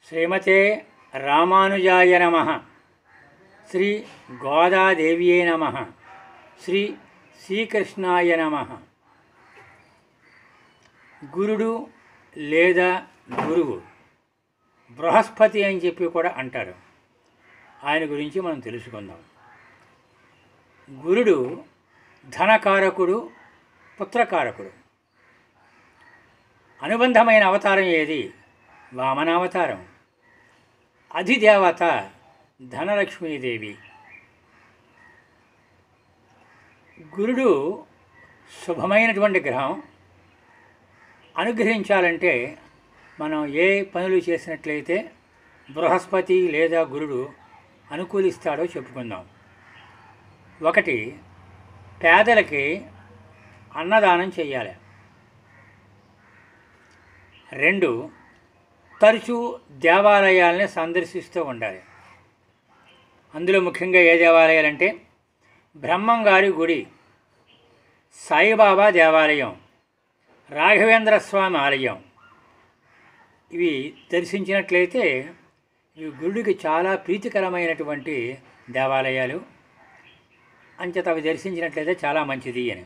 శ్రీమతే రామానుజాయ నమ శ్రీ గోదాదేవ్యే నమ శ్రీ శ్రీకృష్ణాయ నమ గురుడు లేదా గురువు బృహస్పతి అని చెప్పి కూడా అంటారు ఆయన గురించి మనం తెలుసుకుందాం గురుడు ధనకారకుడు పుత్రకారకుడు అనుబంధమైన అవతారం ఏది వామనావతారం అధిదేవత ధనలక్ష్మీదేవి గురుడు శుభమైనటువంటి గ్రహం అనుగ్రహించాలంటే మనం ఏ పనులు చేసినట్లయితే బృహస్పతి లేదా గురుడు అనుకూలిస్తాడో చెప్పుకుందాం ఒకటి పేదలకి అన్నదానం చేయాలి రెండు తరచూ దేవాలయాల్ని సందర్శిస్తూ ఉండాలి అందులో ముఖ్యంగా ఏ దేవాలయాలంటే బ్రహ్మంగారి గుడి సాయిబాబా దేవాలయం రాఘవేంద్ర స్వామి ఆలయం ఇవి దర్శించినట్లయితే ఇవి గురుడికి చాలా ప్రీతికరమైనటువంటి దేవాలయాలు అంచేత అవి దర్శించినట్లయితే చాలా మంచిది అని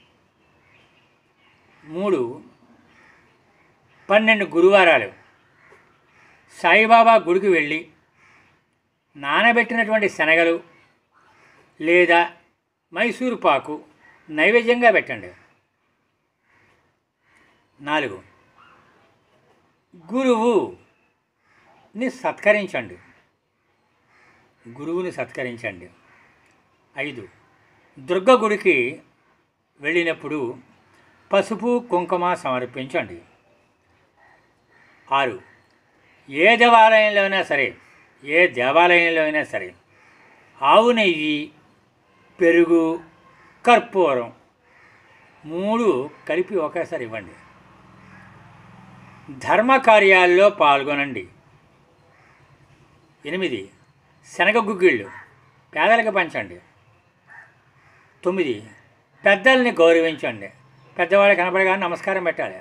మూడు పన్నెండు గురువారాలు సాయిబాబా గుడికి వెళ్ళి నానబెట్టినటువంటి శనగలు లేదా మైసూరు పాకు నైవేద్యంగా పెట్టండి నాలుగు గురువుని సత్కరించండి గురువుని సత్కరించండి ఐదు దుర్గ గుడికి వెళ్ళినప్పుడు పసుపు కుంకుమ సమర్పించండి ఆరు ఏ దేవాలయంలో అయినా సరే ఏ దేవాలయంలో అయినా సరే ఆవు నెయ్యి పెరుగు కర్పూరం మూడు కలిపి ఒకేసారి ఇవ్వండి ధర్మ కార్యాల్లో పాల్గొనండి ఎనిమిది శనగ గుగ్గిళ్ళు పేదలకు పంచండి తొమ్మిది పెద్దల్ని గౌరవించండి పెద్దవాళ్ళు కనపడగానే నమస్కారం పెట్టాలి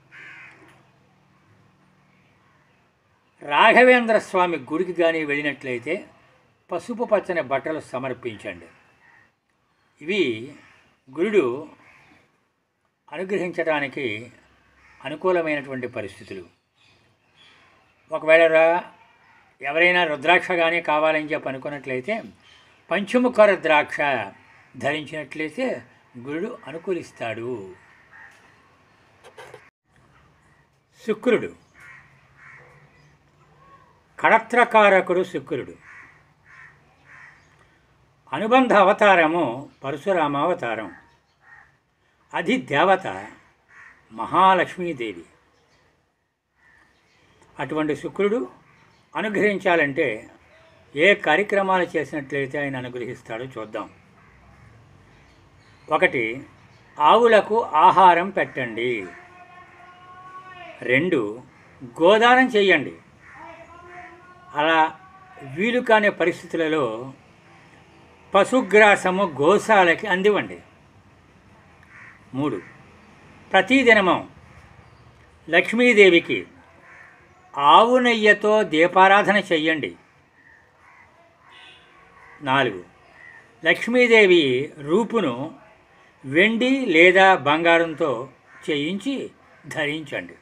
రాఘవేంద్ర స్వామి గుడికి కానీ వెళ్ళినట్లయితే పసుపు పచ్చని బట్టలు సమర్పించండి ఇవి గురుడు అనుగ్రహించడానికి అనుకూలమైనటువంటి పరిస్థితులు ఒకవేళ రా- ఎవరైనా రుద్రాక్ష కానీ కావాలని చెప్పి అనుకున్నట్లయితే పంచముఖ రుద్రాక్ష ధరించినట్లయితే గురుడు అనుకూలిస్తాడు శుక్రుడు కడత్రకారకుడు శుక్రుడు అనుబంధ అవతారము పరశురామావతారం అది దేవత మహాలక్ష్మీదేవి అటువంటి శుక్రుడు అనుగ్రహించాలంటే ఏ కార్యక్రమాలు చేసినట్లయితే ఆయన అనుగ్రహిస్తాడో చూద్దాం ఒకటి ఆవులకు ఆహారం పెట్టండి రెండు గోదానం చేయండి అలా వీలు కాని పరిస్థితులలో పశుగ్రాసము గోశాలకి అందివ్వండి మూడు ప్రతిదినము లక్ష్మీదేవికి ఆవు నెయ్యతో దీపారాధన చెయ్యండి నాలుగు లక్ష్మీదేవి రూపును వెండి లేదా బంగారంతో చేయించి ధరించండి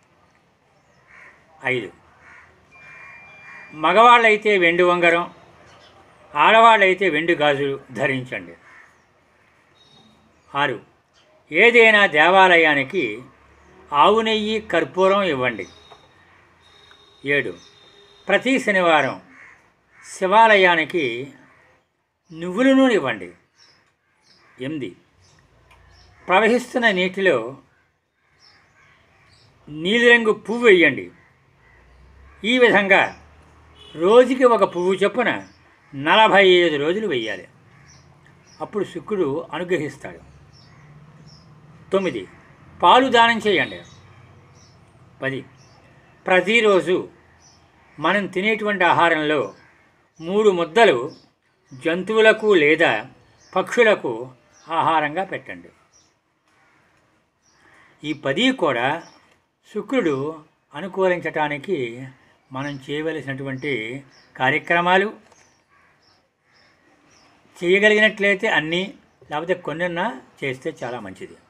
ఐదు మగవాళ్ళైతే వెండి ఉంగరం ఆడవాళ్ళైతే వెండి గాజులు ధరించండి ఆరు ఏదైనా దేవాలయానికి ఆవు నెయ్యి కర్పూరం ఇవ్వండి ఏడు ప్రతి శనివారం శివాలయానికి నువ్వుల నూనె ఇవ్వండి ఎనిమిది ప్రవహిస్తున్న నీటిలో నీలిరంగు పువ్వు వేయండి ఈ విధంగా రోజుకి ఒక పువ్వు చొప్పున నలభై ఐదు రోజులు వెయ్యాలి అప్పుడు శుక్రుడు అనుగ్రహిస్తాడు తొమ్మిది పాలు దానం చేయండి పది ప్రతిరోజు మనం తినేటువంటి ఆహారంలో మూడు ముద్దలు జంతువులకు లేదా పక్షులకు ఆహారంగా పెట్టండి ఈ పది కూడా శుక్రుడు అనుకూలించటానికి మనం చేయవలసినటువంటి కార్యక్రమాలు చేయగలిగినట్లయితే అన్నీ లేకపోతే కొన్నన్నా చేస్తే చాలా మంచిది